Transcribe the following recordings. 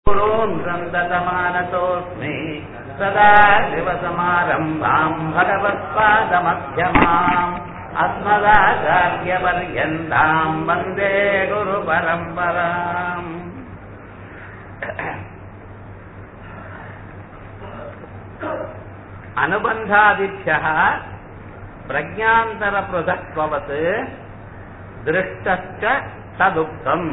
गुरून् सन्दतमानतोऽस्मि सदा शिवसमारम्भाम् भगवत्पादमध्यमाम् अस्मदाचार्यपर्यन्ताम् वन्दे गुरुपरम्पराम् अनुबन्धादिभ्यः प्रज्ञान्तरपृथक्त्ववत् दृष्टश्च तदुक्तम्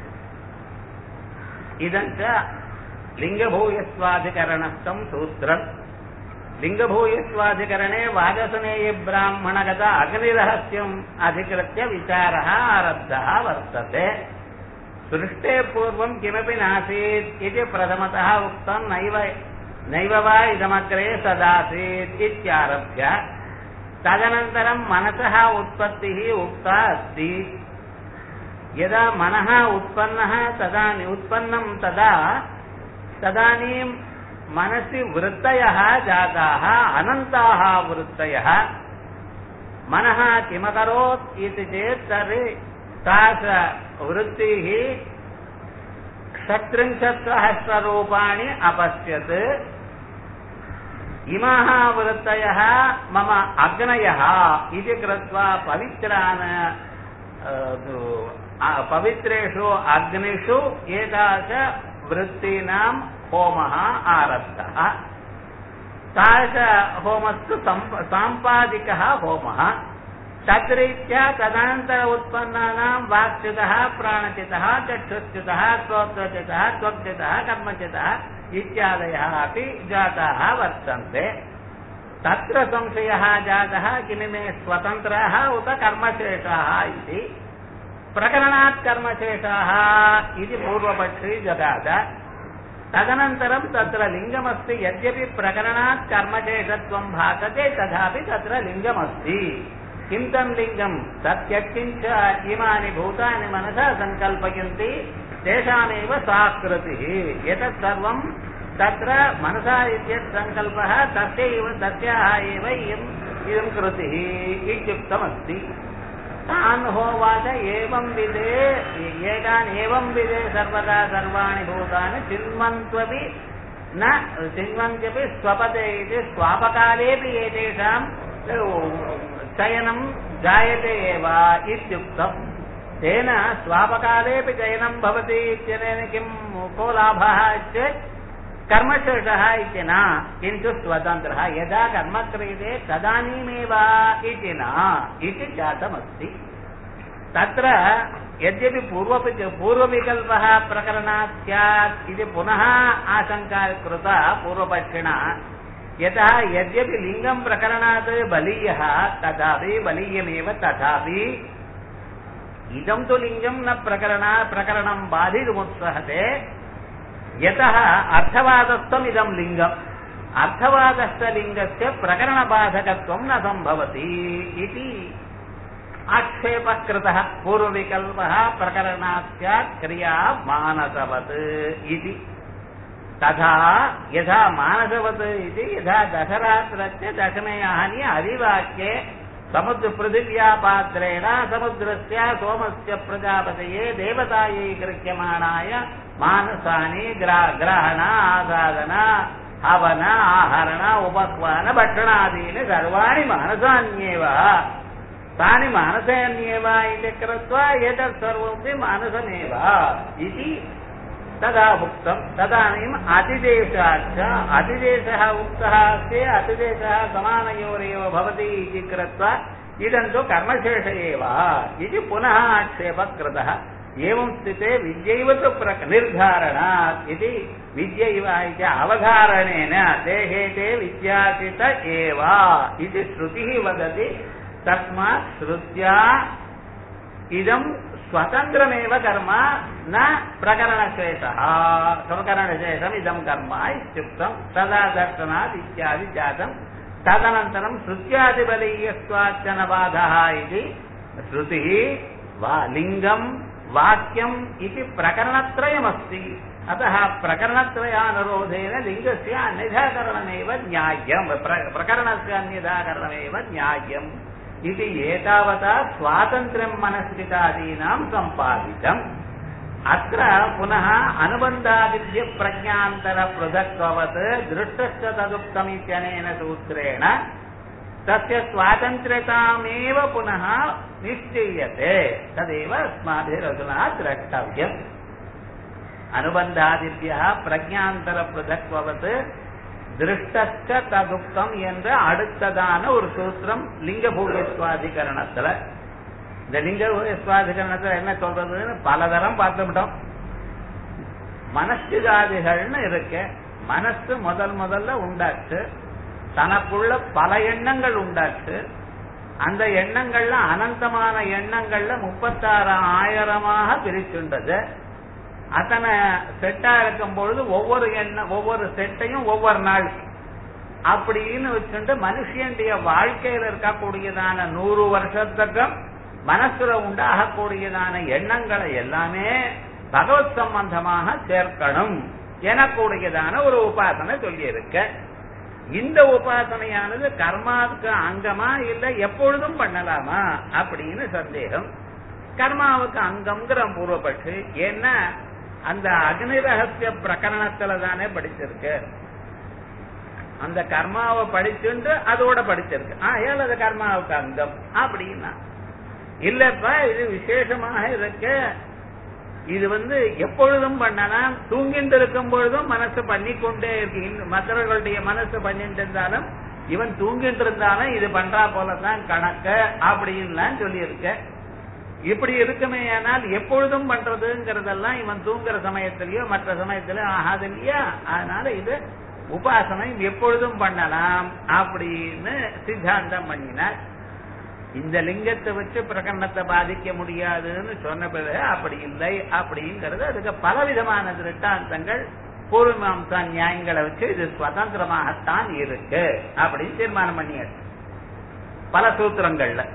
इदञ्च लिङ्गभूयस्वाधिकरणस्थम् सूत्रम् लिङ्गभूयस्वाधिकरणे वाजसनेयब्राह्मणगत अग्निरहस्यम् अधिकृत्य विचारः आरब्धः वर्तते सृष्टे पूर्वम् किमपि नासीत् इति प्रथमतः उक्तम् नैव नैव वा इदमग्रे सदासीत् इत्यारभ्य तदनन्तरम् मनसः उत्पत्तिः उक्ता अस्ति यदा मनः उत्पन्नः तदानीम् उत्पन्नं तदा तदानीं मनसि वृत्तयः जाताः अनन्ताः वृत्तयः मनः किमकरोत् इति चेत् तर्हि तादृशवृत्तिः षट्त्रिंशत्सहस्ररूपाणि अपश्यत् इमाः वृत्तयः मम अग्नयः इति कृत्वा पवित्रान् पवित्रेषु अग्निषु एतादृश वृत्तीनां होमः आरब्धः तादृश होमस्तु साम्पादिकः होमः तद्रीत्या तदनन्तर उत्पन्नानां वाक्च्युतः प्राणचितः चक्षुच्युतः श्रोत्रचितः त्वक्चितः कर्मचितः इत्यादयः अपि जाताः वर्तन्ते तत्र संशयः जातः किमिमे स्वतन्त्राः उत कर्मशेषाः इति प्रकरणात् कर्मशेषाः इति पूर्वपक्षी जगाद तदनन्तरं तत्र लिङ्गमस्ति यद्यपि प्रकरणात् कर्मशेषत्वं भासते तथापि तत्र लिङ्गमस्ति किं तं लिङ्गं तत्यक्किञ्च इमानि भूतानि मनसा सङ्कल्पयन्ति तेषामेव सा कृतिः एतत् सर्वं तत्र मनसा इत्यत् सङ्कल्पः तस्यैव तस्याः एव इयम् इयं कृतिः इत्युक्तमस्ति तान् होवाच एवं विदे एतान् एवं विदे सर्वदा सर्वाणि भूतानि चिन्वन्त्वपि न चिन्वन्त्यपि स्वपदे इति स्वापकालेऽपि एतेषां चयनं जायते एव इत्युक्तम् तेन स्वापकालेऽपि चयनं भवति इत्यनेन किं को लाभः चेत् कर्मशेषः इति न किन्तु स्वतन्त्रः यदा कर्म क्रियते तदानीमेव इति न इति जातमस्ति तत्र यद्यपि पूर्वपि पूर्वविकल्पः प्रकरणात् स्यात् इति पुनः आशङ्का कृता पूर्वपक्षिणा यतः यद्यपि लिङ्गं प्रकरणात् बलीयः तथापि बलीयमेव तथापि इदं तु लिङ्गं न प्रकरणा प्रकरणं बाधितुमुत्सहते यतः अर्थवादस्थम् इदं लिङ्गम् अर्थवादस्थलिङ्गस्य प्रकरणबाधकत्वं न सम्भवति इति आक्षेपः कृतः पूर्वविकल्पः प्रकरणात् स्यात् क्रिया मानसवत् इति तथा यथा मानसवत् इति यथा दशरात्रस्य दशमे आहनि अधिवाक्ये समुद्रपृथिव्यापात्रेण समुद्रस्य सोमस्य प्रजापतये देवतायै गृह्यमाणाय मानसानि ग्रा ग्रहण आसादन हवन आहरण उपह्वान भक्षणादीनि सर्वाणि मानसान्येव तानि मानसान्येव इति कृत्वा एतत् सर्वमपि मानसमेव इति तदा उक्तं तदानीम् अतिदेशाच्च अतिदेशः उक्तः अस्ति अतिदेशः समानयोरेव भवति इति कृत्वा इदं तु कर्मशेष एव इति पुनः आक्षेपः कृतः एवं स्थिते विद्यैव तु प्रक निर्धारणात् इति विद्यैव इति अवधारणेन देहे ते विद्याचित एव इति श्रुतिः वदति तस्मात् श्रुत्या इदं स्वतन्त्रमेव कर्म न प्रकरणशेषः प्रकरणशेषम् इदं कर्म इत्युक्तं तदा दर्शनात् इत्यादि जातं तदनन्तरं श्रुत्यादिबलीयत्वाच्च न बाधः इति श्रुतिः वा लिङ्गं वाक्यम् इति प्रकरणत्रयमस्ति अतः प्रकरणत्रयानुरोधेन लिङ्गस्य अन्यथाकरणमेव न्याय्यं प्रकरणस्य अन्यथाकरणमेव न्याय्यम् इति एतावता स्वातन्त्र्यं मनस्थितादीनां सम्पादितम् अत्र पुनः अनुबन्धादिभ्य प्रज्ञान्तरपृथक्त्ववत् दृष्टश्च तदुक्तमित्यनेन सूत्रेण तस्य स्वातन्त्र्यतामेव पुनः निश्चीयते तदेव अस्माभिरधुना द्रष्टव्यम् अनुबन्धादिभ्यः प्रज्ञान्तरपृथक्त्ववत् திருஷ்டச்ச ததுக்தம் என்ற அடுத்ததான ஒரு சூத்திரம் லிங்க பூஜஸ்வாதிகரணத்துல இந்த லிங்க பூஜஸ்வாதிகரணத்துல என்ன சொல்றதுன்னு பலதரம் பார்த்துவிட்டோம் மனசுஜாதிகள்னு இருக்கு மனசு முதல் முதல்ல உண்டாச்சு தனக்குள்ள பல எண்ணங்கள் உண்டாச்சு அந்த எண்ணங்கள்ல அனந்தமான எண்ணங்கள்ல முப்பத்தாறு ஆயிரமாக பிரிச்சுண்டது அத்தனை செட்டா இருக்கும் பொழுது ஒவ்வொரு எண்ணம் ஒவ்வொரு செட்டையும் ஒவ்வொரு நாள் அப்படின்னு வச்சுட்டு மனுஷனுடைய வாழ்க்கையில இருக்கக்கூடியதான நூறு வருஷத்துக்கும் மனசுல உண்டாகக்கூடியதான எண்ணங்களை எல்லாமே பகவத் சம்பந்தமாக சேர்க்கணும் எனக்கூடியதான ஒரு உபாசனை சொல்லி இருக்க இந்த உபாசனையானது கர்மாவுக்கு அங்கமா இல்ல எப்பொழுதும் பண்ணலாமா அப்படின்னு சந்தேகம் கர்மாவுக்கு அங்கம்ங்கிற பூர்வப்பட்டு ஏன்னா அந்த அக்னி ரகசிய பிரகரணத்துல தானே படிச்சிருக்கு அந்த கர்மாவை படிச்சுட்டு அதோட படிச்சிருக்கு ஆயால் அது கர்மாவுக்கு அங்கம் அப்படின்னா இல்லப்பா இது விசேஷமாக இருக்க இது வந்து எப்பொழுதும் பண்ணலாம் தூங்கிட்டு இருக்கும் பொழுதும் மனசு பண்ணிக்கொண்டே இருக்கு மற்றவர்களுடைய மனசு பண்ணிட்டு இருந்தாலும் இவன் தூங்கிட்டு இருந்தாலும் இது பண்றா போலதான் கணக்கு அப்படின்லாம் சொல்லியிருக்க இப்படி இருக்குமே ஆனால் எப்பொழுதும் பண்றதுங்கிறதெல்லாம் இவன் தூங்குற சமயத்திலயோ மற்ற சமயத்திலயோ ஆகாது இல்லையா அதனால இது உபாசனை எப்பொழுதும் பண்ணலாம் அப்படின்னு சித்தாந்தம் பண்ணினார் இந்த லிங்கத்தை வச்சு பிரகடனத்தை பாதிக்க முடியாதுன்னு சொன்ன பிறகு அப்படி இல்லை அப்படிங்கிறது அதுக்கு பலவிதமான திருட்டாந்தங்கள் பூர்வமாம்சா நியாயங்களை வச்சு இது சுதந்திரமாகத்தான் இருக்கு அப்படின்னு தீர்மானம் பண்ணியாச்சு பல சூத்திரங்கள்ல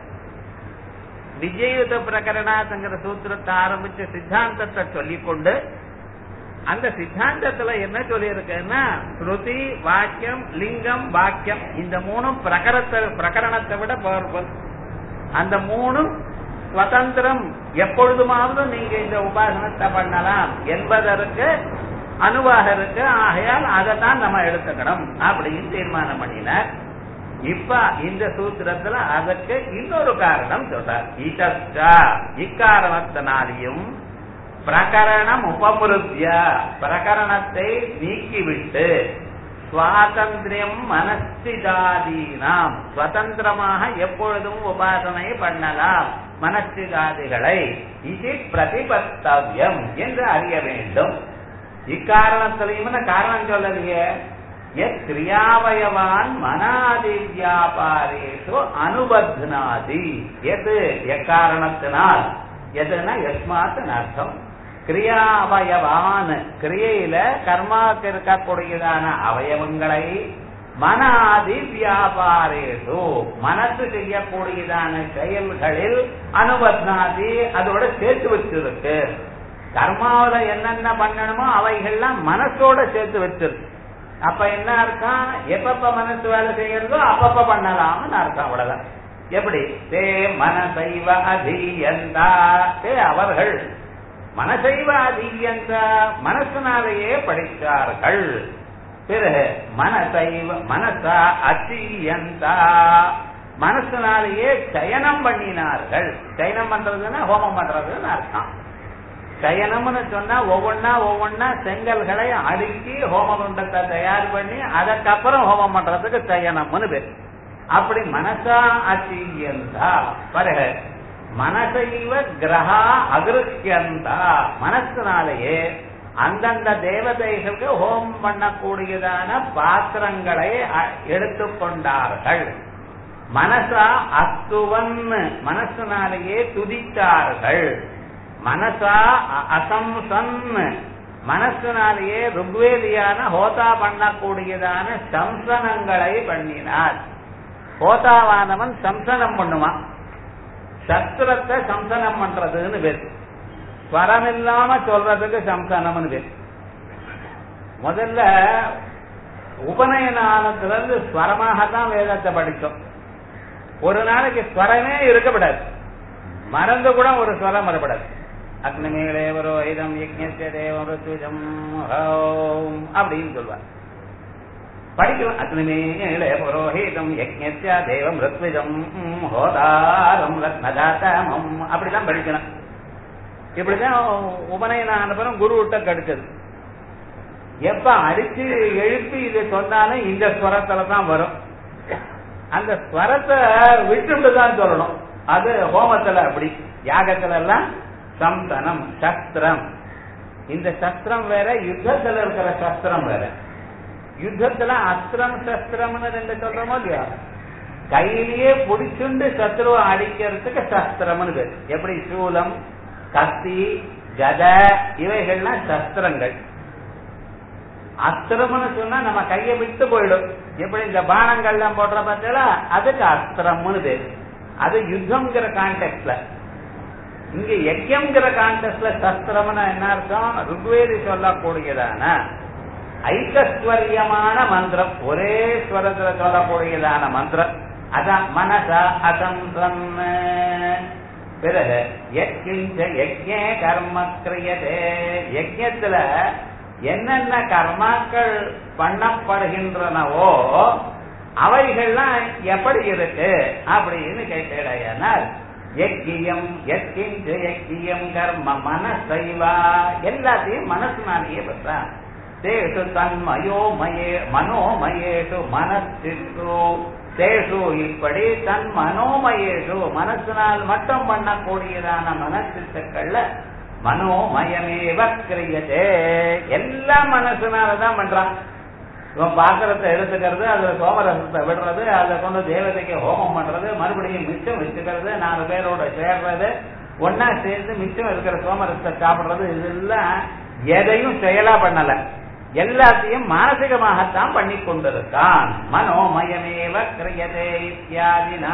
விஜயுத பிரகரணாங்கிற சூத்திரத்தை ஆரம்பிச்ச சித்தாந்தத்தை சொல்லிக்கொண்டு அந்த சித்தாந்தத்துல என்ன சொல்லியிருக்குன்னா ஸ்ருதி வாக்கியம் லிங்கம் வாக்கியம் இந்த மூணும் பிரகரத்தை பிரகரணத்தை விட பவர்ஃபுல் அந்த மூணும் சுதந்திரம் எப்பொழுதுமாவது நீங்க இந்த உபாசனத்தை பண்ணலாம் என்பதற்கு அணுவாக இருக்கு ஆகையால் அதை தான் நம்ம எடுத்துக்கணும் அப்படின்னு தீர்மானம் பண்ணினார் இப்ப இந்த சூத்திரத்துல அதற்கு இன்னொரு காரணம் சொல்றார் இதற்கா இக்காரணத்தினாலையும் பிரகரணம் உபமுருத்திய பிரகரணத்தை நீக்கிவிட்டு சுவாதந்திரம் மனஸ்திதாதீனாம் சுதந்திரமாக எப்பொழுதும் உபாசனை பண்ணலாம் மனஸ்திதாதிகளை இது பிரதிபத்தவியம் என்று அறிய வேண்டும் இக்காரணத்திலையும் காரணம் சொல்லலையே கிரியாவயவான் மனாதி வியாபாரேஷு அனுபத்னாதி எது எக்காரணத்தினால் எதுனா எஸ்மாத் அர்த்தம் கிரியாவயவான் கிரியையில கர்மாக்கு இருக்கக்கூடியதான அவயவங்களை மனாதி வியாபாரேஷு மனசு செய்யக்கூடியதான செயல்களில் அனுபத்னாதி அதோட சேர்த்து வச்சிருக்கு கர்மாவில என்னென்ன பண்ணணுமோ அவைகள்லாம் மனசோட சேர்த்து வச்சிருக்கு அப்ப என்ன அர்த்தம் எப்பப்ப மனசு வேலை செய்யறதோ அப்பப்ப பண்ணலாம்னு அர்த்தம் அவ்வளவுதான் எப்படி தே மனசைவ அதீயந்தா தே அவர்கள் மனசைவ அதீயந்த மனசுனாலேயே படித்தார்கள் பிறகு மனசைவ மனசா அத்தீயந்தா மனசுனாலேயே சயனம் பண்ணினார்கள் சயனம் பண்றதுன்னா ஹோமம் பண்றதுன்னு அர்த்தம் சயனம்னு சொன்னா ஒவ்வொன்னா ஒவ்வொன்னா செங்கல்களை அடுக்கி ஹோமகுண்டத்தை தயார் பண்ணி அதுக்கப்புறம் ஹோமம் பண்றதுக்கு சயனம்னு பேர் அப்படி மனசா அச்சீயந்தா பிறகு மனசைவ கிரகா அகிருஷ்யந்தா மனசுனாலேயே அந்தந்த தேவதைகளுக்கு ஹோமம் பண்ணக்கூடியதான பாத்திரங்களை எடுத்துக்கொண்டார்கள் மனசா அஸ்துவன் மனசுனாலேயே துதித்தார்கள் மனசா அசம்சன் மனசுனாலேயே ருக்வேதியான ஹோதா பண்ணக்கூடியதான சம்சனங்களை பண்ணினார் ஹோதாவானவன் சம்சனம் பண்ணுவான் சஸ்திரத்தை சம்சனம் பண்றதுன்னு பேர் ஸ்வரம் இல்லாம சொல்றதுக்கு சம்சனம்னு பேர் முதல்ல உபநயனானத்துல இருந்து ஸ்வரமாக தான் வேதத்தை படிச்சோம் ஒரு நாளைக்கு ஸ்வரமே இருக்கப்படாது மறந்து கூட ஒரு ஸ்வரம் வரப்படாது அக்னிமேலே புரோஹிதம் யஜ்ஞஸ்ய தேவம் ருத்துஜம் ஹோம் அப்படின்னு சொல்வார் படிக்கலாம் அக்னிமேலே புரோஹிதம் யஜ்ஞஸ்ய தேவம் ருத்விஜம் ஹோதாரம் ரத்னதாத்தமம் அப்படிதான் படிக்கணும் இப்படிதான் உபநயன அனுப்புறம் குரு விட்ட கடுக்குது எப்ப அடிச்சு எழுப்பி இதை சொன்னாலும் இந்த ஸ்வரத்துல தான் வரும் அந்த ஸ்வரத்தை விட்டுட்டு தான் சொல்லணும் அது ஹோமத்துல அப்படி யாகத்துல எல்லாம் சந்தனம் சஸ்திரம் இந்த சஸ்திரம் வேற யுத்தத்துல இருக்கிற சஸ்திரம் வேற யுத்தத்துல அஸ்திரம் சஸ்திரம்னு ரெண்டு சொல்றோமோ இல்லையா கையிலேயே புடிச்சுண்டு சத்ருவை அடிக்கிறதுக்கு சஸ்திரம்னு பேர் எப்படி சூலம் கத்தி கத இவைகள்லாம் சஸ்திரங்கள் அஸ்திரம்னு சொன்னா நம்ம கையை விட்டு போயிடும் எப்படி இந்த பானங்கள்லாம் போடுற பார்த்தா அதுக்கு அஸ்திரம்னு பேர் அது யுத்தம்ங்கிற கான்டெக்ட்ல இங்க யஜ்யம்ங்கிற கான்டெக்ட்ல சஸ்திரம்னு என்ன அர்த்தம் ருக்வேதி சொல்லக்கூடியதான ஐக்கஸ்வரியமான மந்திரம் ஒரே ஸ்வரத்துல சொல்லக்கூடியதான மந்திரம் அதான் மனச அசந்தன் பிறகு யக்கிஞ்ச யஜ்ஞே கர்ம கிரியதே யஜ்யத்துல என்னென்ன கர்மாக்கள் பண்ணப்படுகின்றனவோ அவைகள்லாம் எப்படி இருக்கு அப்படின்னு கேட்டேடையானால் யக்கியம் யக்கிஞ்ச யக்கியம் கர்ம மனசைவா எல்லாத்தையும் மனசுனாலேயே பெற்றான் தேஷு தன்மயோ மயே மனோமயேஷு மனசிற்று தேஷு இப்படி தன் மனோமயேஷு மனசினால் மட்டும் பண்ணக்கூடியதான மனசித்துக்கள்ல மனோமயமேவ கிரியதே எல்லாம் மனசுனாலதான் பண்றான் இவன் பாத்திரத்தை எடுத்துக்கிறது அதுல சோமரசத்தை விடுறது அதை கொண்டு தேவதைக்கு ஹோமம் பண்றது மறுபடியும் மிச்சம் வச்சுக்கிறது நாலு பேரோட சேர்றது ஒன்னா சேர்ந்து மிச்சம் இருக்கிற சோமரசத்தை சாப்பிடுறது இதெல்லாம் எதையும் செயலா பண்ணல எல்லாத்தையும் மானசிகமாகத்தான் பண்ணி கொண்டிருக்கான் மனோமயமேவ கிரியதே இத்தியாதினா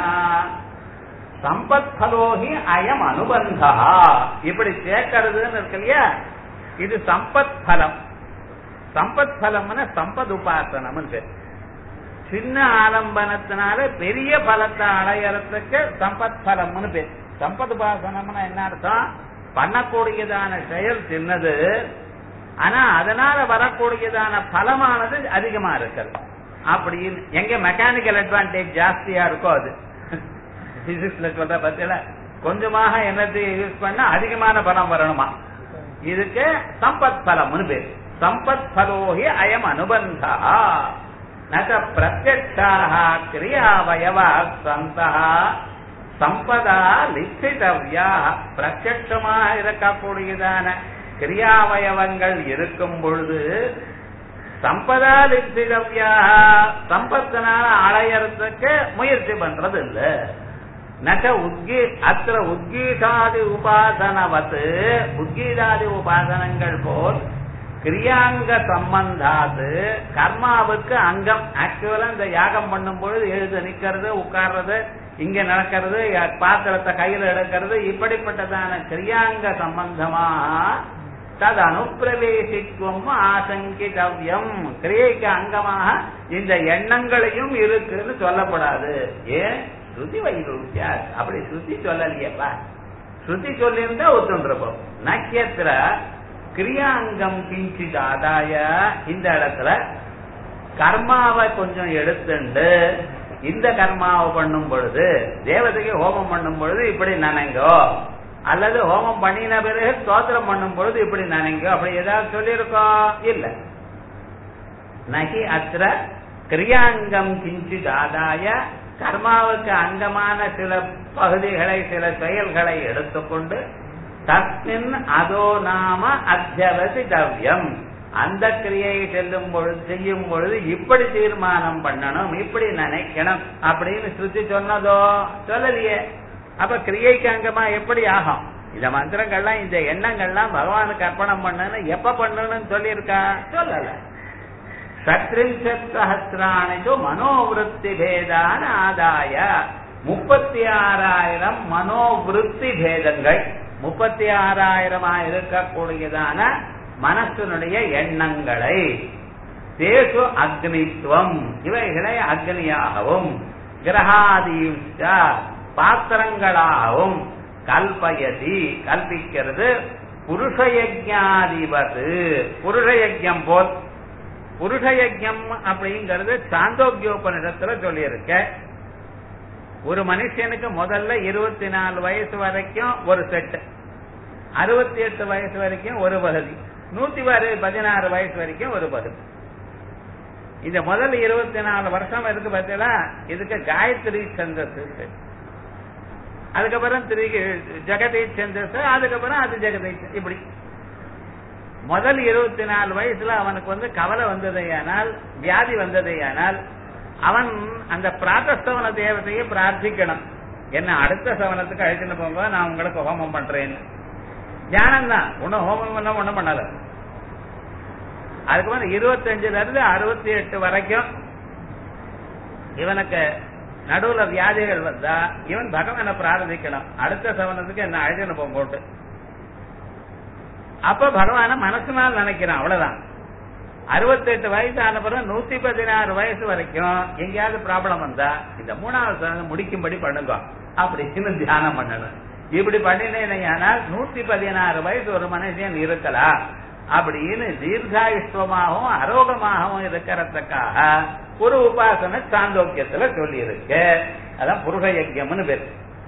சம்பத் பலோகி அயம் அனுபந்தா இப்படி சேர்க்கறதுன்னு இருக்கு இல்லையா இது சம்பத் பலம் சம்பத் பலம்னா சம்பத் உபாசனம் சின்ன ஆலம்பனத்தினால பெரிய பலத்தை அடையறதுக்கு சம்பத் பலம்னு பேர் சம்பத் உபாசனம்னா என்ன அர்த்தம் பண்ணக்கூடியதான செயல் சின்னது ஆனா அதனால வரக்கூடியதான பலமானது அதிகமா இருக்கிறது அப்படின்னு எங்க மெக்கானிக்கல் அட்வான்டேஜ் ஜாஸ்தியா இருக்கோ அது பிசிக்ஸ்ல சொல்ற பத்தியில கொஞ்சமாக எனர்ஜி யூஸ் பண்ணா அதிகமான பலம் வரணுமா இதுக்கு சம்பத் பலம்னு பேர் சம்பத் பலோகி அயம் அனுபந்தா நக பிரத்யட்சாக கிரியாவயவா சந்தா சம்பதா லிச்சிதவ்யா பிரத்யட்சமாக இருக்கக்கூடியதான கிரியாவயவங்கள் இருக்கும் பொழுது சம்பதா லிச்சிதவ்யா சம்பத்தினால அடையறதுக்கு முயற்சி பண்றது இல்ல நக உத்கீ அத்த உத்கீதாதி உபாசனவத்து உத்கீதாதி உபாசனங்கள் போல் கிரியாங்க சம்பந்தாது கர்மாவுக்கு அங்கம் ஆக்சுவலா இந்த யாகம் பண்ணும் பொழுது எழுது நிக்கிறது உட்கார்றது இங்க நடக்கிறது பாத்திரத்தை கையில எடுக்கிறது இப்படிப்பட்டதான கிரியாங்க சம்பந்தமா தது அனுப்பிரவேசித்துவம் ஆசங்கிதவ்யம் கிரியைக்கு அங்கமாக இந்த எண்ணங்களையும் இருக்குன்னு சொல்லப்படாது ஏன் ஸ்ருதி வைருத்தியா அப்படி ஸ்ருதி சொல்லலையப்பா ஸ்ருதி சொல்லியிருந்தா ஒத்துன்றப்போம் நக்கியத்திர கிரியாங்கம் கிஞ்சித் ஆதாய இந்த இடத்துல கர்மாவை கொஞ்சம் எடுத்துண்டு இந்த கர்மாவை பண்ணும் பொழுது தேவதைக்கு ஹோமம் பண்ணும் பொழுது இப்படி நினைங்கோ அல்லது ஹோமம் பண்ணின பிறகு ஸ்தோத்திரம் பண்ணும் பொழுது இப்படி நினைங்கோ அப்படி ஏதாவது சொல்லியிருக்கோம் இல்ல நகி அத்திர கிரியாங்கம் கிஞ்சித் ஆதாய கர்மாவுக்கு அங்கமான சில பகுதிகளை சில செயல்களை எடுத்துக்கொண்டு தஸ்மின் அதோ நாம அத்தியவசிதவ்யம் அந்த கிரியை செல்லும் பொழுது செய்யும் பொழுது இப்படி தீர்மானம் பண்ணணும் இப்படி நினைக்கணும் அப்படின்னு ஸ்ருதி சொன்னதோ சொல்லலையே அப்ப கிரியைக்கு அங்கமா எப்படி ஆகும் இந்த மந்திரங்கள்லாம் இந்த எண்ணங்கள்லாம் பகவானுக்கு அர்ப்பணம் பண்ணு எப்ப பண்ணணும்னு சொல்லியிருக்கா சொல்லல சத்ரிம்சத் சஹசிராணிது மனோவிருத்தி பேதான ஆதாய முப்பத்தி ஆறாயிரம் மனோவிருத்தி பேதங்கள் முப்பத்தி ஆறாயிரமா இருக்கக்கூடியதான மனசனுடைய எண்ணங்களை தேசு அக்னித்துவம் இவைகளை அக்னியாகவும் கிரகாதீச்ச பாத்திரங்களாகவும் கல்பயதி கல்பிக்கிறது புருஷ யஜ்ஞாதிபது புருஷ யஜ்ஞம் போல் புருஷ யஜ்ஞம் அப்படிங்கிறது சாந்தோக்கியோபனிடத்துல சொல்லியிருக்க ஒரு மனுஷனுக்கு முதல்ல இருபத்தி நாலு வயசு வரைக்கும் ஒரு செட் அறுபத்தி எட்டு வயசு வரைக்கும் ஒரு பகுதி நூத்தி பதினாறு வயசு வரைக்கும் ஒரு பகுதி இந்த முதல் இருபத்தி நாலு வருஷம் இருக்கு பார்த்தீங்களா இதுக்கு காயத்ரி சந்தஸ் அதுக்கப்புறம் திரு ஜெகதீ சந்தஸ் அதுக்கப்புறம் அது ஜெகதீ இப்படி முதல் இருபத்தி நாலு வயசுல அவனுக்கு வந்து கவலை வந்ததையானால் வியாதி வந்ததையானால் அவன் அந்த பிராத்தஸ்தவன தேவதையை பிரார்த்திக்கணும் என்ன அடுத்த சவனத்துக்கு அழைச்சுன்னு போங்க நான் உங்களுக்கு ஹோமம் பண்றேன்னு தியானம் தான் ஒன்னும் ஹோமம் பண்ண ஒண்ணும் பண்ணல அதுக்கப்புறம் இருபத்தஞ்சுல இருந்து அறுபத்தி எட்டு வரைக்கும் இவனுக்கு நடுவுல வியாதிகள் வந்தா இவன் பகவானை பிரார்த்திக்கணும் அடுத்த சவனத்துக்கு என்ன அழைச்சுன்னு போட்டு அப்ப பகவான மனசுனால் நினைக்கிறான் அவ்வளவுதான் அறுபத்தெட்டு வயசு ஆன பிறகு நூத்தி பதினாறு வயசு வரைக்கும் எங்கேயாவது ப்ராப்ளம் வந்தா இந்த மூணாவது சவனம் முடிக்கும்படி பண்ணுங்க அப்படின்னு தியானம் பண்ணணும் இப்படி பண்ணினேனால் நூத்தி பதினாறு வயசு ஒரு மனுஷன் இருக்கலாம் அப்படின்னு தீர்காயுஷ்வமாகவும் அரோகமாகவும் இருக்கிறதுக்காக ஒரு உபாசனை சாந்தோக்கியத்துல சொல்லி இருக்கு அதான் புருஷ யஜ்யம்னு பேரு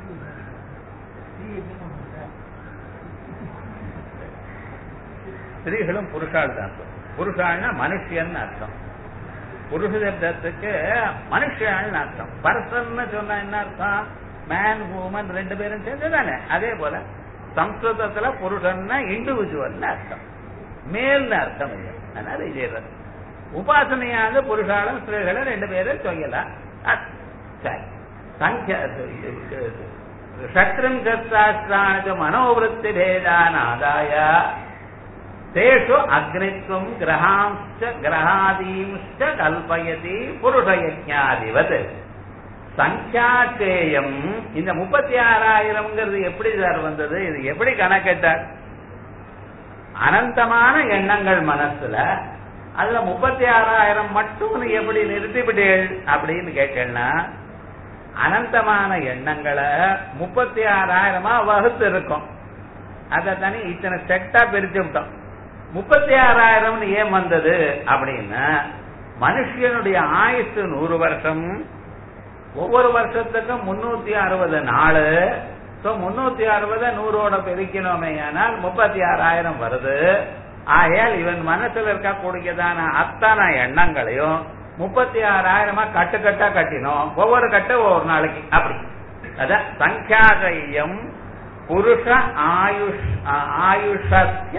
ஸ்திரீகளும் புருஷால் தான் புருஷாள்னா மனுஷியன்னு அர்த்தம் புருஷ சப்தத்துக்கு மனுஷாள்னு அர்த்தம் பர்சன் சொன்னா என்ன அர்த்தம் மேன் உமன் ரெண்டு பேரும் சேர்ந்து தானே அதே போல சம்ஸ்கிருதத்துல புருஷன்னா இண்டிவிஜுவல்னு அர்த்தம் மேல்னு அர்த்தம் இல்லை அதனால இது உபாசனையாக புருஷாலும் ஸ்திரீகளும் ரெண்டு பேரும் சொல்லலாம் சரி சங்கிய ஷட்ரிம்சாஸ்திரானுக்கு மனோவிருத்தி பேதானாதாய தேஷு அக்னித்வம் கிரகாம்ச்ச கிரகாதீம்ச்ச கல்பயதி புருஷயஜாதிவத் சங்கியாச்சேயம் இந்த முப்பத்தி ஆறாயிரம்ங்கிறது எப்படி சார் வந்தது இது எப்படி கணக்கிட்டார் அனந்தமான எண்ணங்கள் மனசுல அதுல முப்பத்தி ஆறாயிரம் மட்டும் எப்படி நிறுத்திவிட்டீள் அப்படின்னு கேட்டேன்னா அனந்தமான எண்ணங்களை முப்பத்தி ஆறாயிரமா வகுத்து இருக்கும் அதை தனி இத்தனை செட்டா பிரிச்சு விட்டோம் முப்பத்தி ஆறாயிரம்னு ஏன் வந்தது அப்படின்னா மனுஷனுடைய ஆயுசு நூறு வருஷம் ஒவ்வொரு வருஷத்துக்கும் முன்னூத்தி அறுபது நாலு சோ முன்னூத்தி அறுபது நூறோட பெருக்கணுமே ஆனால் முப்பத்தி ஆறாயிரம் வருது ஆகையால் இவன் மனசுல இருக்கக்கூடியதான அத்தனை எண்ணங்களையும் முப்பத்தி ஆறாயிரமா கட்டு கட்டா கட்டினோம் ஒவ்வொரு கட்டு ஒவ்வொரு நாளைக்கு அப்படி அதான் சங்கியாகையம் புருஷ ஆயுஷ் ஆயுஷஸ்ய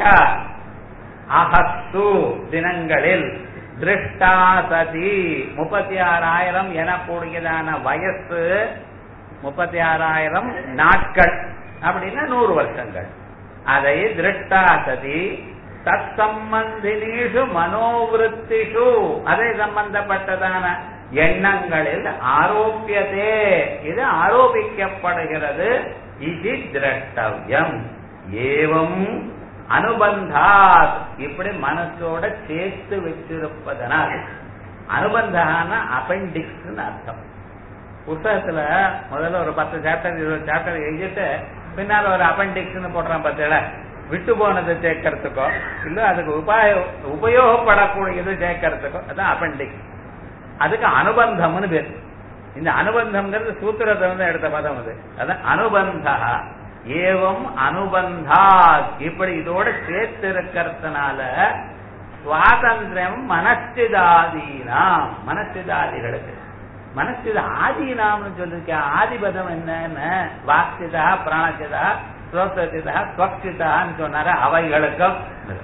அகஸ்து தினங்களில் திருஷ்டா சதி முப்பத்தி ஆறாயிரம் எனக்கூடியதான வயசு முப்பத்தி ஆறாயிரம் நாட்கள் அப்படின்னா நூறு வருஷங்கள் அதை திருஷ்டா சதி தத் சம்பந்தினீஷு மனோவிருத்திஷு அதை சம்பந்தப்பட்டதான எண்ணங்களில் ஆரோப்பியதே இது ஆரோபிக்கப்படுகிறது இது திரஷ்டவியம் ஏவம் அனுபந்தாத் இப்படி மனசோட சேர்த்து வச்சிருப்பதனால் அனுபந்தான அப்பெண்டிக்ஸ் அர்த்தம் புத்தகத்துல முதல்ல ஒரு பத்து சாப்டர் இருபது சாப்டர் எழுதிட்டு பின்னால ஒரு அப்பெண்டிக்ஸ் போடுறான் பார்த்தீங்களா விட்டு போனது சேர்க்கறதுக்கோ இல்ல அதுக்கு உபாய உபயோகப்படக்கூடியது சேர்க்கறதுக்கோ அதான் அப்பெண்டிக்ஸ் அதுக்கு அனுபந்தம்னு பேர் இந்த அனுபந்தம்ங்கிறது சூத்திரத்தை வந்து எடுத்த பதம் அது அதான் அனுபந்தா ஏவம் அனுபந்தா இப்படி இதோட சேர்த்து இருக்கிறதுனால சுவாதந்திரம் மனஸ்திதாதீனாம் மனஸ்திதாதிகளுக்கு மனஸ்தித ஆதீனாம்னு சொல்லிருக்க ஆதிபதம் என்னன்னு வாக்சிதா பிராணசிதா ஸ்ரோத்திதா ஸ்வக்ஷிதான்னு சொன்னார அவைகளுக்கும்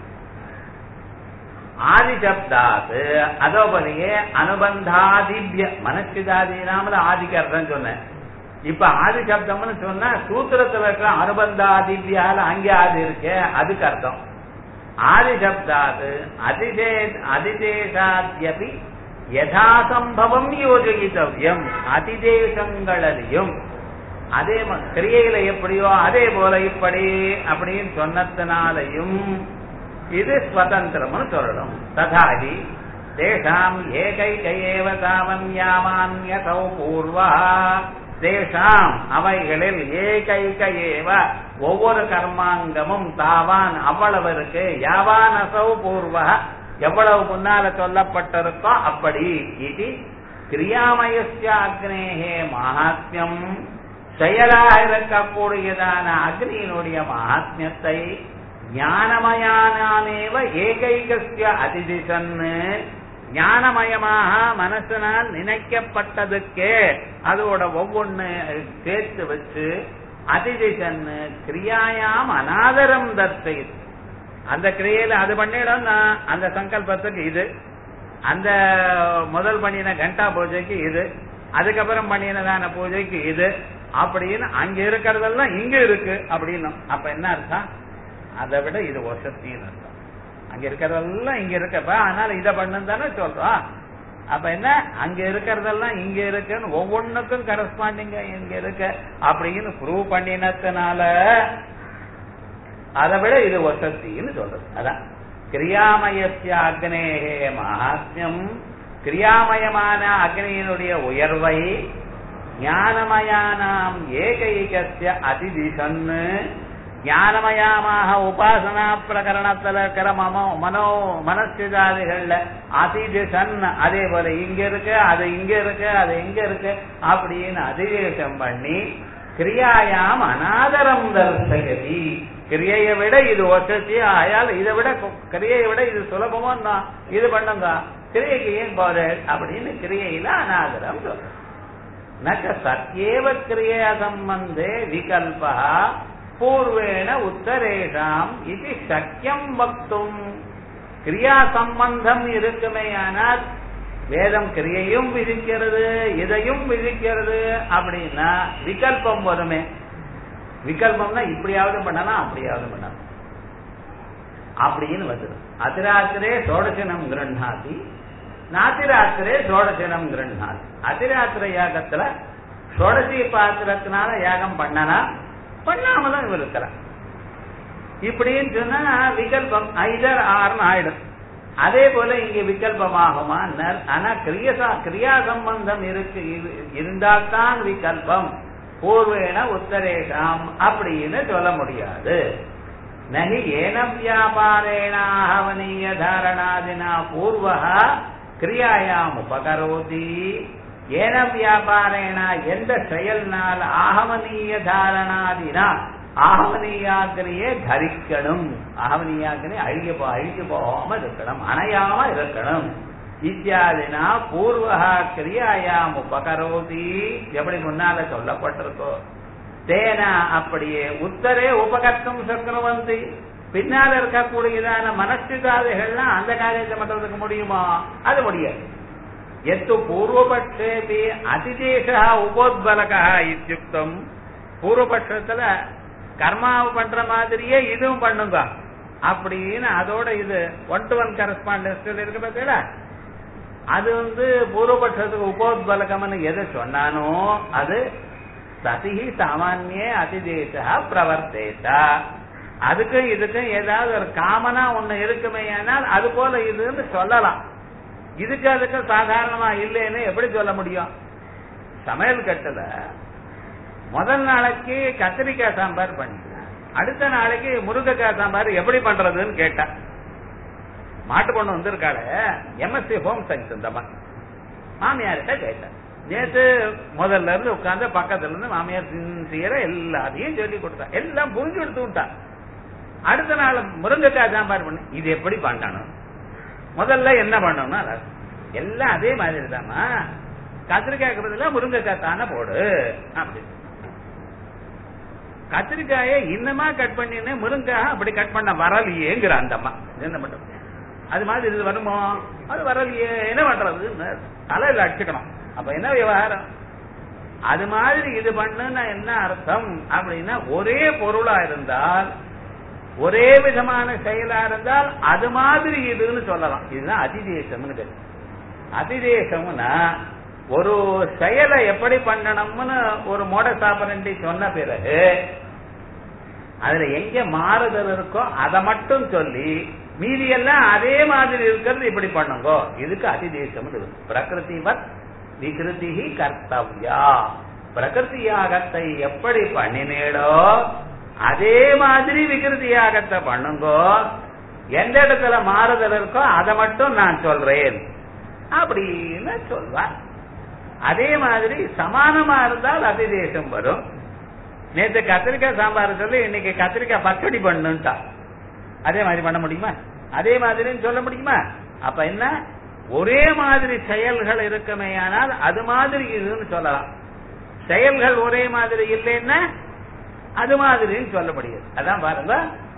ஆதிசப்தாத்து அதோபடியே அனுபந்தாதிபிய மனசிதாதீனாமல ஆதிக்கு அர்த்தம் சொன்னேன் இப்ப ஆதி சப்தம்னு சொன்னா சூத்திரத்துல இருக்கிற அனுபந்தாதிபியால அங்கே ஆதி இருக்கு அதுக்கு அர்த்தம் ஆதி சப்தாது அதிதே அதிதேசாத்யபி யதாசம்பவம் யோஜகித்தவ்யம் அதிதேசங்களிலும் அதே கிரியையில எப்படியோ அதே போல இப்படி அப்படின்னு சொன்னதுனாலையும் இது ஸ்வதந்திரம்னு சொல்லணும் ததாகி தேஷாம் ஏகைக ஏவ தாவன்யாமான்யசௌ பூர்வா தேஷாம் அவைகளில் ஏகைக ஏவ ஒவ்வொரு கர்மாங்கமும் தாவான் அவ்வளவு இருக்கு யாவான் அசௌ பூர்வ எவ்வளவு முன்னால சொல்லப்பட்டிருக்கோ அப்படி இது கிரியாமயஸ்ய அக்னேகே மகாத்மியம் செயலாக இருக்கக்கூடியதான அக்னியினுடைய மகாத்மியத்தை ஞானமயானானேவ ஏகைகஸ்ய அதிதிசன்னு ஞானமயமாக மனசினால் நினைக்கப்பட்டதுக்கே அதோட ஒவ்வொன்னு சேர்த்து வச்சு அதிதிசன்னு கிரியாயாம் அனாதரம் தத்தை அந்த கிரியையில அது பண்ணிடம்னா அந்த சங்கல்பத்துக்கு இது அந்த முதல் பண்ணின கண்டா பூஜைக்கு இது அதுக்கப்புறம் பண்ணினதான பூஜைக்கு இது அப்படின்னு அங்க இருக்கிறதெல்லாம் இங்க இருக்கு அப்படின்னு அப்ப என்ன அர்த்தம் அதை விட இது வசத்தின்னு அர்த்தம் அங்க இருக்கிறதெல்லாம் இங்க இருக்கப்ப அதனால இதை பண்ணுன்னு தானே சொல்றோம் அப்ப என்ன அங்க இருக்கிறதெல்லாம் இங்க இருக்குன்னு ஒவ்வொன்னுக்கும் கரஸ்பாண்டிங்க இங்க இருக்கு அப்படின்னு ப்ரூவ் பண்ணினதுனால அதை விட இது வசத்தின்னு சொல்றது அதான் கிரியாமயசிய அக்னேகே மகாத்மியம் கிரியாமயமான அக்னியினுடைய உயர்வை ஞானமயானாம் ஏகைகசிய அதிதிசன்னு ஞானமயமாக உபாசனா பிரகரணத்துல இருக்கிற மமோ மனோ மனசிதாதிகள்ல அதிதிசன் அதே போல இங்க இருக்கு அது இங்க இருக்கு அது இங்க இருக்கு அப்படின்னு அதிவேசம் பண்ணி கிரியாயாம் அனாதரம் தர்சகதி கிரியையை விட இது ஒசத்தி ஆயால் இதை விட கிரியையை விட இது சுலபமோ தான் இது பண்ணுங்க கிரியைக்கு ஏன் போற அப்படின்னு கிரியையில அனாதரம் சொல்ற நச்ச சத்யேவ கிரியா சம்பந்தே விகல்பா பூர்வேண உத்தரேஷாம் இது சக்கியம் வக்தும் கிரியா சம்பந்தம் இருக்குமே ஆனால் வேதம் கிரியையும் விதிக்கிறது இதையும் விதிக்கிறது அப்படின்னா விகல்பம் வருமே விகல்பம்னா இப்படியாவது பண்ணலாம் அப்படியாவது பண்ணலாம் அப்படின்னு வந்துடும் அதிராத்திரே சோடசனம் கிரண்ணாதி நாத்திராத்திரே சோடசனம் கிரண்ணாதி அதிராத்திர யாகத்துல சோடசி பாத்திரத்தினால யாகம் பண்ணனா பண்ணாமதான் இவர் இருக்கிறார் இப்படின்னு சொன்னா விகல்பம் ஐதர் ஆறுன்னு ஆயிடும் அதே போல இங்க விகல்பமாகுமா ஆனா கிரியசா கிரியா சம்பந்தம் இருக்கு இருந்தால்தான் விகல்பம் பூர்வேண உத்தரேஷாம் அப்படின்னு சொல்ல முடியாது நகி ஏன வியாபாரேணாஹவனீய தாரணாதினா பூர்வ கிரியாயாம் உபகரோதி ஏன வியாபாரேண எந்த செயல்னால் ஆகமனீய தாரணாதினா ஆகமனீயாக்கினையே தரிக்கணும் ஆகமனீயாக்கினை அழிய அழிஞ்சு போகாம இருக்கணும் அணையாம இருக்கணும் இத்தியாதினா பூர்வா கிரியாயாம் உபகரோதி எப்படி முன்னால சொல்லப்பட்டிருக்கோ தேனா அப்படியே உத்தரே உபகர்த்தம் சக்கரவந்தி பின்னால இருக்கக்கூடியதான மனஸ்திதாதைகள்லாம் அந்த காரியத்தை பண்றதுக்கு முடியுமா அது முடியாது எத்து பூர்வபட்சேபி அதிதேசா உபோத்பலகா இத்தியுக்தம் பூர்வபட்சத்துல கர்மாவை பண்ற மாதிரியே இதுவும் பண்ணுங்க அப்படின்னு அதோட இது ஒன் டு ஒன் கரஸ்பாண்டன்ஸ் இருக்கு பார்த்தீங்களா அது வந்து பூர்வபட்சத்துக்கு உபோத்பலகம்னு எதை சொன்னானோ அது சதிஹி சாமானிய அதிதேசா பிரவர்த்தேதா அதுக்கும் இதுக்கும் ஏதாவது ஒரு காமனா ஒண்ணு இருக்குமே ஆனால் அது போல இதுன்னு சொல்லலாம் இதுக்கு அதுக்கு சாதாரணமா இல்லைன்னு எப்படி சொல்ல முடியும் சமையல் கட்டுல முதல் நாளைக்கு கத்திரிக்காய் சாம்பார் பண்ணிக்கலாம் அடுத்த நாளைக்கு முருங்கைக்காய் சாம்பார் எப்படி பண்றதுன்னு கேட்டா மாட்டு பொண்ணு வந்திருக்காள எம்எஸ்சி ஹோம் சயின்ஸ் இந்த மாமியார்கிட்ட கேட்டேன் நேத்து முதல்ல இருந்து உட்கார்ந்து பக்கத்துல இருந்து மாமியார் சின்சியரா எல்லாத்தையும் சொல்லி கொடுத்தா எல்லாம் புரிஞ்சு கொடுத்து விட்டா அடுத்த நாள் முருங்கைக்காய் சாம்பார் பண்ணு இது எப்படி பண்ணணும் முதல்ல என்ன பண்ணணும்னா எல்லாம் அதே மாதிரி தாமா கத்திரிக்காய் பதில முருங்கைக்காய் தானே போடு அப்படி கத்திரிக்காயை இன்னமா கட் பண்ணினே முருங்காய் அப்படி கட் பண்ண வரலையேங்கிற அந்த அம்மா என்ன மட்டும் அது மாதிரி இது வருமோ அது வரலையே என்ன பண்றது தலையில அடிச்சுக்கணும் அப்ப என்ன விவகாரம் அது மாதிரி இது பண்ணுன்னா என்ன அர்த்தம் அப்படின்னா ஒரே பொருளா இருந்தால் ஒரே விதமான செயலா இருந்தால் அது மாதிரி இதுன்னு சொல்லலாம் இதுதான் அதிதேசம்னு பேரு அதிதேசம்னா ஒரு செயலை எப்படி பண்ணணும்னு ஒரு மோட சாப்பரண்டி சொன்ன பிறகு அதுல எங்க மாறுதல் இருக்கோ அதை மட்டும் சொல்லி மீதி எல்லாம் அதே மாதிரி இருக்கிறது இப்படி பண்ணுங்கோ இதுக்கு அதிதேசம் பிரகிருதி வத் விகிருதி கர்த்தவ்யா பிரகிருதி யாகத்தை எப்படி பண்ணினேடோ அதே மாதிரி விகிருதி யாகத்தை பண்ணுங்கோ எந்த இடத்துல மாறுதல் இருக்கோ அதை மட்டும் நான் சொல்றேன் அப்படின்னு சொல்வார் அதே மாதிரி சமானமா இருந்தால் அதிதேசம் வரும் நேற்று கத்திரிக்காய் சாம்பார் சொல்லி இன்னைக்கு கத்திரிக்காய் பச்சடி பண்ணுட்டா அதே மாதிரி பண்ண முடியுமா அதே மாதிரின்னு சொல்ல முடியுமா அப்ப என்ன ஒரே மாதிரி செயல்கள் இருக்குமேயானால் அது மாதிரி இதுன்னு சொல்லலாம் செயல்கள் ஒரே மாதிரி இல்லைன்னா அது மாதிரின்னு சொல்ல முடியாது அதான் பாருங்க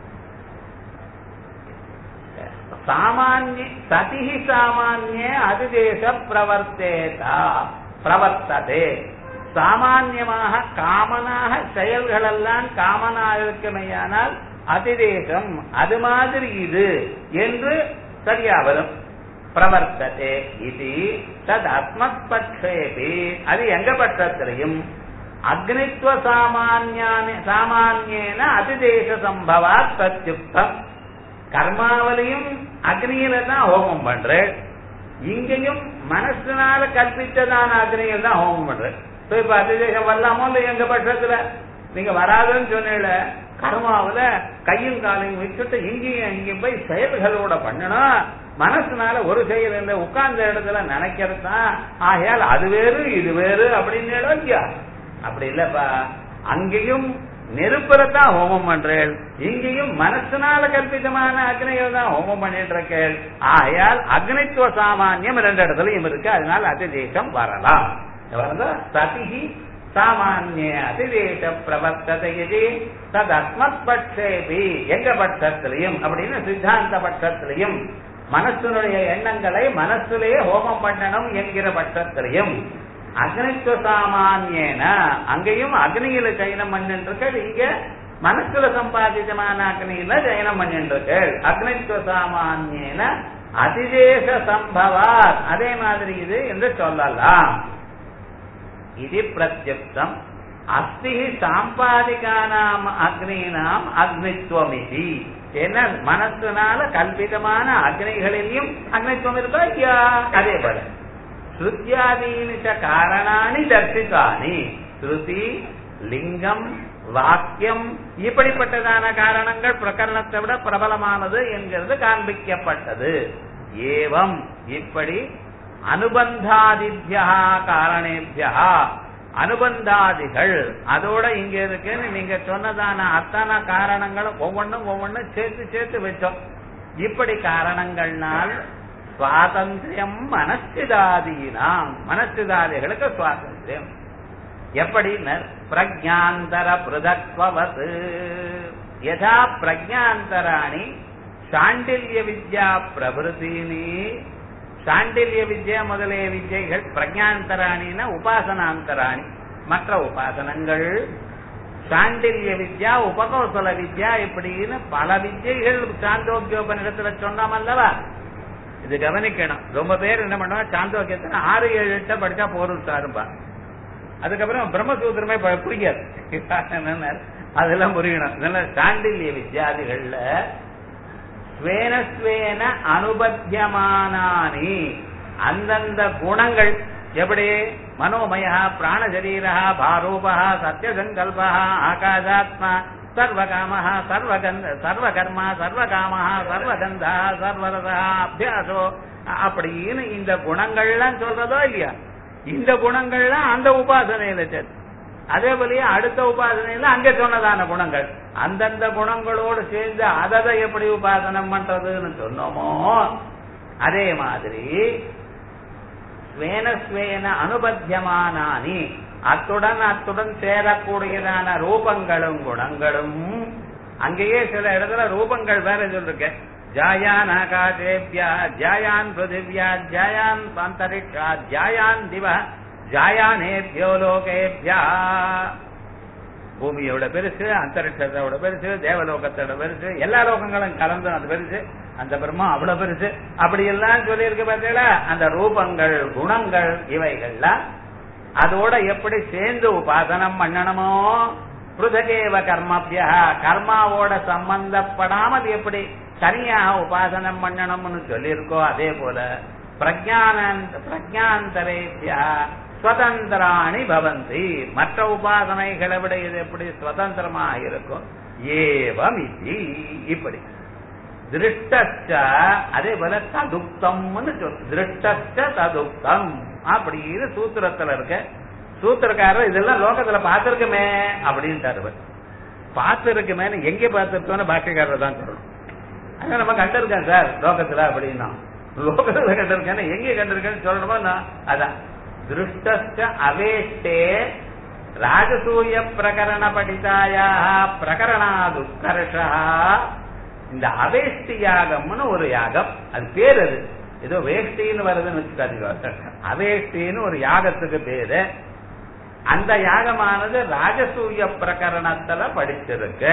சாமானிய சதிஹி சாமானிய அதிதேச பிரவர்த்தேதா பிரவர்த்ததே சாமான்யமாக காமனாக செயல்கள் எல்லாம் காமனாக இருக்குமையானால் அதிதேசம் அது மாதிரி இது என்று சரியா வரும் பிரவர்த்ததே இது தத் அஸ்மத் பட்சேபி அது எங்க பட்சத்திலையும் அக்னித்வ சாமானியான சாமானியன அதிதேச சம்பவாத் பிரத்யுக்தம் கர்மாவிலையும் அக்னியில தான் ஹோமம் பண்றேன் இங்கேயும் மனசுனால கற்பித்ததான அக்னியில் தான் ஹோமம் பண்றேன் இப்ப அதிதேசம் வரலாமோ இல்லை எங்க பட்சத்துல நீங்க வராதுன்னு சொன்னீங்கள கர்மாவில கையும் காலையும் வச்சுட்டு இங்கேயும் இங்கேயும் போய் செயல்களோட பண்ணணும் மனசுனால ஒரு செயல் இல்லை உட்கார்ந்த இடத்துல நினைக்கிறது தான் ஆகையால் அது வேறு இது வேறு அப்படின்னு இல்லையா அப்படி இல்லப்பா அங்கேயும் நெருப்புல தான் ஹோமம் பண்றேன் இங்கேயும் மனசுனால கற்பிதமான அக்னிகள் தான் ஹோமம் பண்ணிட்டு இருக்கேன் ஆகையால் அக்னித்துவ சாமானியம் ரெண்டு இடத்துலயும் இருக்கு அதனால அதிதேசம் வரலாம் சதிஹி சாமானிய அதிதேச பிரவர்த்ததையது தது அஸ்மத் பட்சேபி எங்க பட்சத்திலையும் அப்படின்னு சித்தாந்த பட்சத்திலையும் மனசுனுடைய எண்ணங்களை மனசுலேயே ஹோமம் பண்ணணும் என்கிற பட்சத்திலையும் அக்னித்துவ சாமானியன அங்கேயும் அக்னியில ஜெயனம் பண்ணிட்டு இங்க மனசுல சம்பாதிதமான அக்னியில ஜெயனம் பண்ணிட்டு அக்னித்துவ சாமானியன அதிதேச சம்பவாத் அதே மாதிரி இது என்று சொல்லலாம் இது பிரத்யுக்தம் அஸ்தி சாம்பாதிகானாம் அக்னீனாம் அக்னித்துவம் இது என்ன மனசுனால கல்பிதமான அக்னிகளிலையும் அக்னித்துவம் இருக்கா ஐயா அதே போல ஸ்ருத்தியாதீனி காரணானி தர்சிதானி ஸ்ருதி லிங்கம் வாக்கியம் இப்படிப்பட்டதான காரணங்கள் பிரகரணத்தை விட பிரபலமானது என்கிறது காண்பிக்கப்பட்டது ஏவம் இப்படி அனுபந்தாதித்யா காரணேபியா அனுபந்தாதிகள் அதோட இங்க இருக்குன்னு நீங்க சொன்னதான அத்தனை காரணங்களும் ஒவ்வொன்றும் ஒவ்வொன்றும் சேர்த்து சேர்த்து வச்சோம் இப்படி காரணங்கள்னால் சுவாதந்திரியம் மனஸ்திதாதீனாம் மனஸ்திதாதிகளுக்கு சுவாதந்திரியம் எப்படின்னு பிரஜாந்தர பிருதத்வது யதா பிரஜாந்தராணி சாண்டில்ய வித்யா பிரபுதீனி சாண்டில்ய வித்யா முதலிய வித்யைகள் பிரஜாந்தராணின உபாசனாந்தராணி மற்ற உபாசனங்கள் சாண்டில்ய வித்யா உபகோசல வித்யா இப்படின்னு பல வித்யைகள் சாந்தோக்கியோபனிடத்துல சொன்னோம் அல்லவா இது கவனிக்கணும் ரொம்ப பேர் என்ன பண்ணுவா சாந்தோக்கியத்துல ஆறு ஏழு எட்ட படிச்சா போரும் சாரும்பா அதுக்கப்புறம் பிரம்மசூத்திரமே புரியாது அதெல்லாம் புரியணும் இதெல்லாம் சாண்டில்ய வித்யாதிகள்ல ஸ்வேனஸ்வேன அனுபத்தியமானி அந்தந்த குணங்கள் எப்படி மனோமய பிராணசரீர பாரூப சத்தியசங்கல்ப ஆகாசாத்மா சர்வகாம சர்வகந்த சர்வகர்மா சர்வகாம சர்வகந்தா சர்வரதா அபியாசோ அப்படின்னு இந்த குணங்கள்லாம் சொல்றதோ இல்லையா இந்த குணங்கள்லாம் அந்த உபாசனையில சேர்த்து அதே போலயே அடுத்த உபாசனையில அங்க சொன்னதான குணங்கள் அந்தந்த குணங்களோடு சேர்ந்து அதை எப்படி உபாசனம் பண்றதுன்னு சொன்னோமோ அதே மாதிரி ஸ்வேனஸ்வேன அனுபத்தியமானானி அத்துடன் அத்துடன் சேரக்கூடியதான ரூபங்களும் குணங்களும் அங்கேயே சில இடத்துல ரூபங்கள் வேற சொல்லிருக்க ஜாயான் ஆகாசேபியா ஜாயான் பிருத்திவியா ஜாயான் அந்தரிக்ஷா ஜாயான் திவ ஜாயானேபியோ லோகேபியா பூமியோட பெருசு அந்தரிக்ஷத்தோட பெருசு தேவலோகத்தோட பெருசு எல்லா லோகங்களும் கலந்து அது பெருசு அந்த பிரம்மம் அவ்வளவு பெருசு அப்படி எல்லாம் சொல்லியிருக்கு பார்த்தீங்களா அந்த ரூபங்கள் குணங்கள் இவைகள்லாம் அதோட எப்படி சேர்ந்து உபாசனம் பண்ணணுமோ பிருதகேவ கர்மபியா கர்மாவோட சம்பந்தப்படாமல் எப்படி தனியாக உபாசனம் பண்ணணும்னு சொல்லியிருக்கோ அதே போல பிரஜானந்த பிரஜாந்தரேபியா சுதந்திராணி பவந்தி மற்ற உபாசனைகளை விட இது எப்படி சுதந்திரமாக இருக்கும் ஏவம் இது இப்படி திருஷ்டச்ச அதே போல ததுக்தம்னு சொல் திருஷ்டச்ச ததுக்தம் அப்படின்னு சூத்திரத்துல இருக்க சூத்திரக்காரர் இதெல்லாம் லோகத்துல பார்த்திருக்குமே அப்படின்ட்டாரு இவர். பார்த்திருக்குமே எங்க பார்த்திருக்கோம்னு பாக்கியக்காரர் தான் சொல்லணும் அங்க நம்ம கண்டிருக்கேன் சார் லோகத்துல அப்படின்னா லோகத்துல கண்டிருக்கேன் எங்க கண்டிருக்கேன்னு சொல்லணுமா நான் அதான் திருஷ்டச்ச அவேஷ்டே ராஜசூய பிரகரண படிதாயா பிரகரணாதுக்கர்ஷா இந்த அவேஷ்டி யாகம்னு ஒரு யாகம் அது பேர் அது ஏதோ வேஷ்டின்னு வருதுன்னு வச்சுக்காதீங்க அவேஷ்டின்னு ஒரு யாகத்துக்கு பேரு அந்த யாகமானது ராஜசூய பிரகரணத்துல படிச்சிருக்கு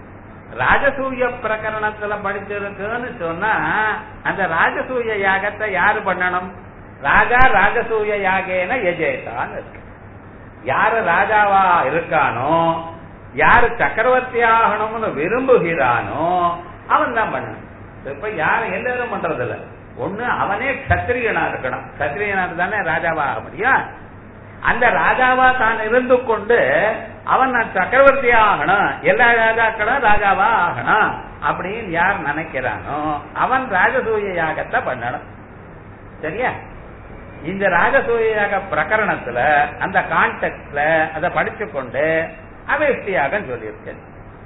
ராஜசூய பிரகரணத்துல படிச்சிருக்குன்னு சொன்னா அந்த ராஜசூய யாகத்தை யாரு பண்ணணும் ராஜா ராஜசூய யாகேன எஜேதான்னு இருக்கு யாரு ராஜாவா இருக்கானோ யாரு சக்கரவர்த்தி ஆகணும்னு விரும்புகிறானோ அவன் தான் பண்ணணும் இப்ப யாரும் எல்லாரும் பண்றது இல்ல ஒண்ணு அவனே கத்திரியனா இருக்கணும் கத்திரியனா தானே ராஜாவா ஆக முடியும் அந்த ராஜாவா தான் இருந்து கொண்டு அவன் நான் சக்கரவர்த்தி ஆகணும் எல்லா ராஜாக்களும் ராஜாவா ஆகணும் அப்படின்னு யார் நினைக்கிறானோ அவன் ராஜசூய யாகத்தை பண்ணணும் சரியா இந்த ராஜசூய யாக பிரகரணத்துல அந்த கான்டெக்ட்ல அதை படிச்சு கொண்டு அவேஷ்டியாக சொல்லியிருக்கேன்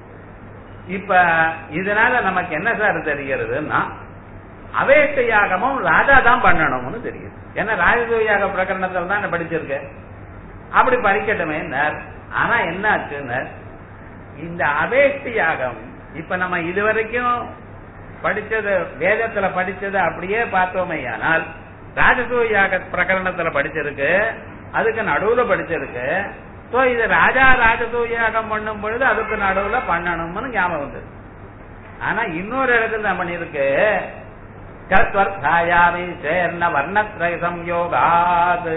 இப்ப இதனால நமக்கு என்ன சார் தெரிகிறதுன்னா அவேஷ்ட யாகமும் ராஜா தான் பண்ணணும்னு தெரியுது ஏன்னா ராஜசூய யாக பிரகரணத்துல தான் படிச்சிருக்கு அப்படி படிக்கட்டுமே ஆனா என்ன ஆச்சுன்னு இந்த அவேஷ்டி யாகம் இப்ப நம்ம இதுவரைக்கும் படிச்சது வேதத்துல படிச்சது அப்படியே பார்த்தோமே ஆனால் ராஜசூய யாக பிரகரணத்துல படிச்சிருக்கு அதுக்கு நடுவுல படிச்சிருக்கு சோ இது ராஜா ராஜசூய யாகம் பண்ணும் பொழுது அதுக்கு நடுவுல பண்ணணும்னு ஞாபகம் வந்தது ஆனா இன்னொரு இடத்துல நம்ம பண்ணிருக்கு கத்வர்த்தாயாமி சேர்ன வர்ணத்ரய சம்யோகாது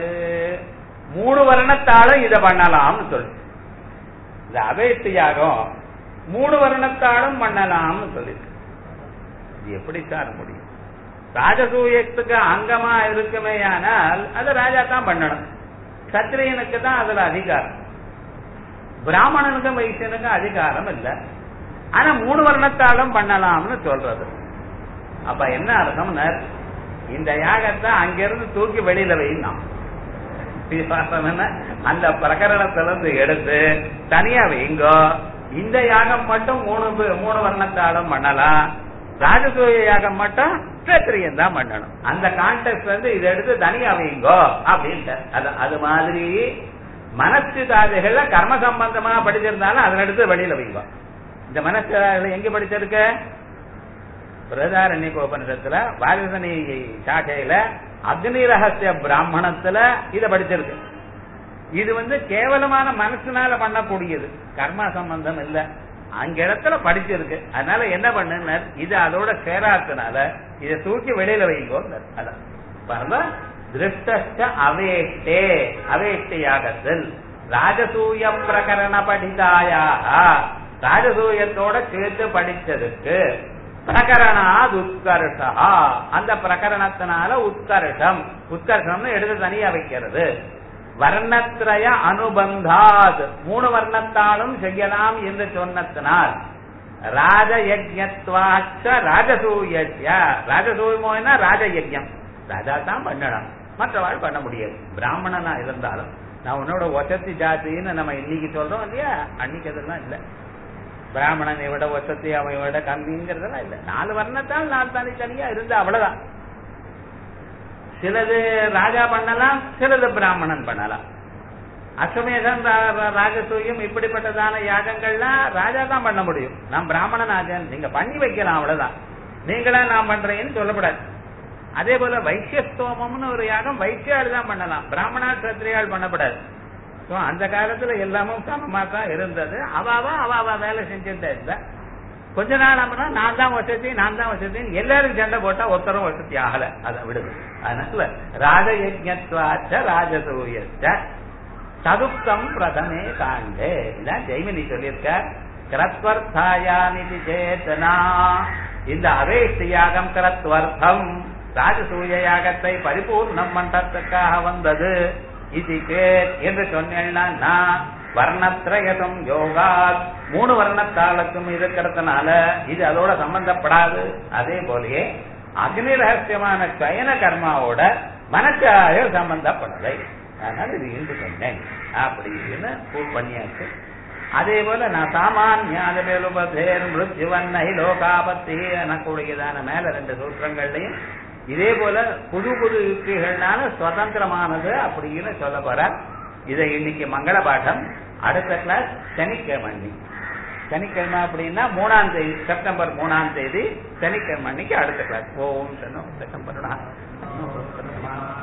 மூணு வர்ணத்தாலும் இத பண்ணலாம்னு சொல்லு இந்த அவேட்டு யாகம் மூணு வர்ணத்தாலும் பண்ணலாம்னு சொல்லிருக்கு இது எப்படி சார் முடியும் ராஜசூயத்துக்கு அங்கமா இருக்குமே ஆனால் அது ராஜா தான் பண்ணணும் சத்திரியனுக்கு தான் அதுல அதிகாரம் பிராமணனுக்கும் வைசியனுக்கும் அதிகாரம் இல்ல ஆனா மூணு வர்ணத்தாலும் பண்ணலாம்னு சொல்றது அப்ப என்ன அர்த்தம்னா இந்த யாகத்தை அங்கிருந்து தூக்கி வெளியில வைந்தான் அந்த பிரகரணத்துல இருந்து எடுத்து தனியா வைங்கோ இந்த யாகம் மட்டும் மூணு மூணு வர்ணத்தாலும் பண்ணலாம் ராஜசூய யாகம் மட்டும் கத்திரியன் தான் பண்ணணும் அந்த கான்டெக்ட் வந்து இதை எடுத்து தனியா வைங்கோ அப்படின்ட்டு அது அது மாதிரி மனசிதாதிகள்ல கர்ம சம்பந்தமா படிச்சிருந்தாலும் அதன் எடுத்து வெளியில வைங்கோ இந்த மனசிதாதிகள் எங்க படிச்சிருக்க பிரதாரண்ய உபனிஷத்துல வாரிசனி சாக்கையில அக்னி ரகசிய பிராமணத்துல இத படிச்சிருக்கு இது வந்து கேவலமான மனசுனால பண்ணக்கூடியது கர்ம சம்பந்தம் இல்ல அங்க இடத்துல படிச்சிருக்கு அதனால என்ன பண்ணுங்க இது அதோட சேராத்தனால இதை தூக்கி வெளியில வைங்கோ அதான் பாருங்க திருஷ்ட அவேஷ்டே அவேஷ்டி யாகத்தில் ராஜசூய பிரகரண படிதாயாக ராஜசூயத்தோட சேர்த்து படிச்சதுக்கு பிரகரணாத் உத்கர்ஷா அந்த பிரகரணத்தினால உத்கர்ஷம் உத்கர்ஷம்னு எடுத்து தனியா வைக்கிறது வர்ணத்ரய அனுபந்தாத் மூணு வர்ணத்தாலும் செய்யலாம் என்று சொன்னத்தினால் ராஜயஜத்வாச்ச ராஜசூய ராஜசூயமோனா ராஜயஜம் ராஜா தான் பண்ணணும் மற்றவாள் பண்ண முடியாது பிராமணனா இருந்தாலும் நான் உன்னோட வசதி ஜாதின்னு நம்ம இன்னைக்கு சொல்றோம் இல்லையா அன்னைக்கு அதெல்லாம் இல்லை பிராமணனை விட வசதி அவன் விட கம்மிங்கிறதெல்லாம் இல்ல நாலு வர்ணத்தால் நாலு தனி தனியா இருந்து அவ்வளவுதான் சிலது ராஜா பண்ணலாம் சிலது பிராமணன் பண்ணலாம் அஸ்வமேதம் ராஜசூயம் இப்படிப்பட்டதான யாகங்கள்லாம் ராஜா தான் பண்ண முடியும் நான் பிராமணன் ஆஜன் நீங்க பண்ணி வைக்கலாம் அவ்வளவுதான் நீங்களா நான் பண்றேன்னு சொல்லக்கூடாது அதே போல வைசியஸ்தோமம்னு ஒரு யாகம் வைசியாள் தான் பண்ணலாம் பிராமணா கத்திரியாள் பண்ணப்படாது ஸோ அந்த காலத்துல எல்லாமும் சமமா தான் இருந்தது அவாவா அவாவா வேலை செஞ்சுட்டே இல்ல கொஞ்ச நாள் ஆகுனா நான் தான் வசதி நான் தான் வசதின்னு எல்லாரும் சண்டை போட்டா ஒருத்தரும் வசதி ஆகல அதை விடுது அதனால ராஜயஜத்வாச்ச ராஜசூயச்ச சதுப்தம் பிரதமே காண்டே இதான் ஜெய்மினி சொல்லியிருக்க கிரத்வர்த்தாயானிதி சேத்தனா இந்த அவேஷ்டி யாகம் கிரத்வர்த்தம் ராஜசூய யாகத்தை பரிபூர்ணம் பண்றதுக்காக வந்தது இது கேட் என்று சொன்னேன்னா நான் வர்ணத்ரயசம் யோகா மூணு வர்ணத்தாளுக்கும் இருக்கிறதுனால இது அதோட சம்பந்தப்படாது அதே போலயே அக்னி ரகசியமான சயன கர்மாவோட மனச்சாய சம்பந்தப்படலை அதனால இது இன்று சொன்னேன் அப்படின்னு ப்ரூவ் பண்ணியாச்சு அதே போல நான் சாமானியான மேலுபதேர் மிருத்யுவன்னை லோகாபத்தி எனக்கூடியதான மேல ரெண்டு சூத்திரங்கள்லையும் இதே போல புது புது யுக்திகள்னால சுதந்திரமானது அப்படின்னு சொல்ல போற இதை இன்னைக்கு மங்கள பாடம் அடுத்த கிளாஸ் சனிக்கிழமை அன்னைக்கு. சனிக்கிழமை அப்படின்னா மூணாம் தேதி செப்டம்பர் மூணாம் தேதி சனிக்கிழமை அன்னைக்கு அடுத்த கிளாஸ் ஓம் சனோ செப்டம்பர்